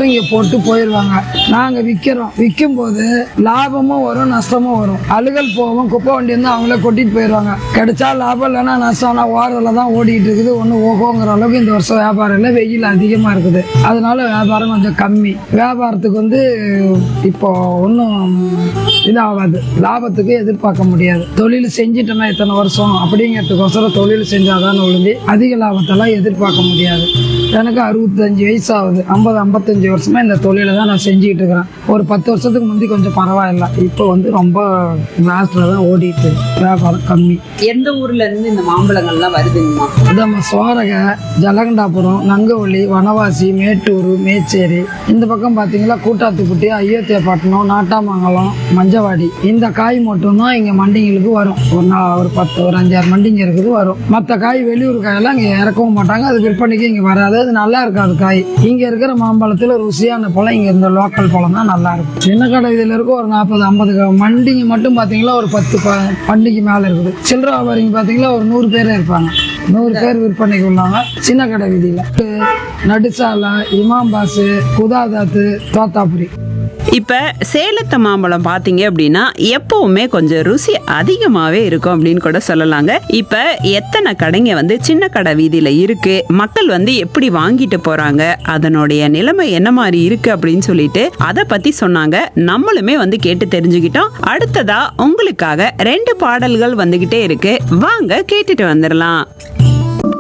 மட்டும் இங்க போட்டு போயிடுவாங்க நாங்க விற்கிறோம் விற்கும் போது லாபமும் வரும் நஷ்டமும் வரும் அழுகல் போகும் குப்பை வண்டி வந்து அவங்களே கொட்டிட்டு போயிடுவாங்க கிடைச்சா லாபம் இல்லைன்னா நஷ்டம் ஆனால் ஓரத்தில் தான் ஓடிட்டு இருக்குது ஒன்று ஓகோங்கிற அளவுக்கு இந்த வருஷம் வியாபாரம் இல்லை வெயில் அதிகமாக இருக்குது அதனால வியாபாரம் கொஞ்சம் கம்மி வியாபாரத்துக்கு வந்து இப்போ ஒன்றும் இதாகாது லாபத்துக்கு எதிர்பார்க்க முடியாது தொழில் செஞ்சிட்டோம்னா இத்தனை வருஷம் அப்படிங்கிறதுக்கோசரம் தொழில் செஞ்சாதான் ஒழுங்கு அதிக லாபத்தெல்லாம் எதிர்பார்க்க முடியாது எனக்கு அறுபத்தஞ்சு வயசு ஆகுது ஐம்பது ஐம்பத்தஞ்சு வருஷமா இந்த தொழிலை தான் நான் செஞ்சுக்கிட்டு இருக்கிறேன் ஒரு பத்து வருஷத்துக்கு முந்தி கொஞ்சம் பரவாயில்ல இப்போ வந்து ரொம்ப லாஸ்ட்ல தான் ஓடிட்டு இருக்கு. வியாபாரம் கம்மி எந்த ஊர்ல இருந்து இந்த மாம்பழங்கள்லாம் வருதுங்கம்மா நம்ம சோரக ஜலகண்டாபுரம் நங்கவள்ளி வனவாசி மேட்டூர் மேச்சேரி இந்த பக்கம் பார்த்தீங்களா கூட்டாத்துக்குட்டி அயோத்தியாப்பட்டினம் நாட்டாமங்கலம் மஞ்சவாடி இந்த காய் மட்டும்தான் இங்கே மண்டிங்களுக்கு வரும் ஒரு நா ஒரு பத்து ஒரு அஞ்சாறு மண்டிங்க இருக்குது வரும் மற்ற காய் வெளியூர் காயெல்லாம் இங்கே இறக்கவும் மாட்டாங்க அது விற்பனைக்கு இங்கே வராது அது நல்லா இருக்காது காய் இங்கே இருக்கிற மாம்பழத்தில் ருசியான பழம் இங்கே இந்த லோக்கல் பழம் தான் நல்லா இருக்கும் சின்ன கடை இதில் இருக்க ஒரு நாற்பது ஐம்பது மண்டிங்க மட்டும் பார்த்தீங்களா ஒரு பத்து ப பண்டிகை மேலே இருக்குது சில்லற வியாபாரிங்க பார்த்தீங்களா ஒரு நூறு பேரே இருப்பாங்க நூறு பேர் விற்பனைக்கு உள்ளாங்க சின்ன கடை வீதியில் நடுசாலை இமாம்பாசு குதாதாத்து தோத்தாபுரி இப்ப சேலத்து மாம்பழம் பாத்தீங்க அப்படின்னா எப்பவுமே கொஞ்சம் ருசி அதிகமாவே இருக்கும் அப்படின்னு கூட சொல்லலாங்க இப்ப எத்தனை கடைங்க வந்து சின்ன கடை வீதியில இருக்கு மக்கள் வந்து எப்படி வாங்கிட்டு போறாங்க அதனுடைய நிலைமை என்ன மாதிரி இருக்கு அப்படின்னு சொல்லிட்டு அதை பத்தி சொன்னாங்க நம்மளுமே வந்து கேட்டு தெரிஞ்சுக்கிட்டோம் அடுத்ததா உங்களுக்காக ரெண்டு பாடல்கள் வந்துகிட்டே இருக்கு வாங்க கேட்டுட்டு வந்துடலாம்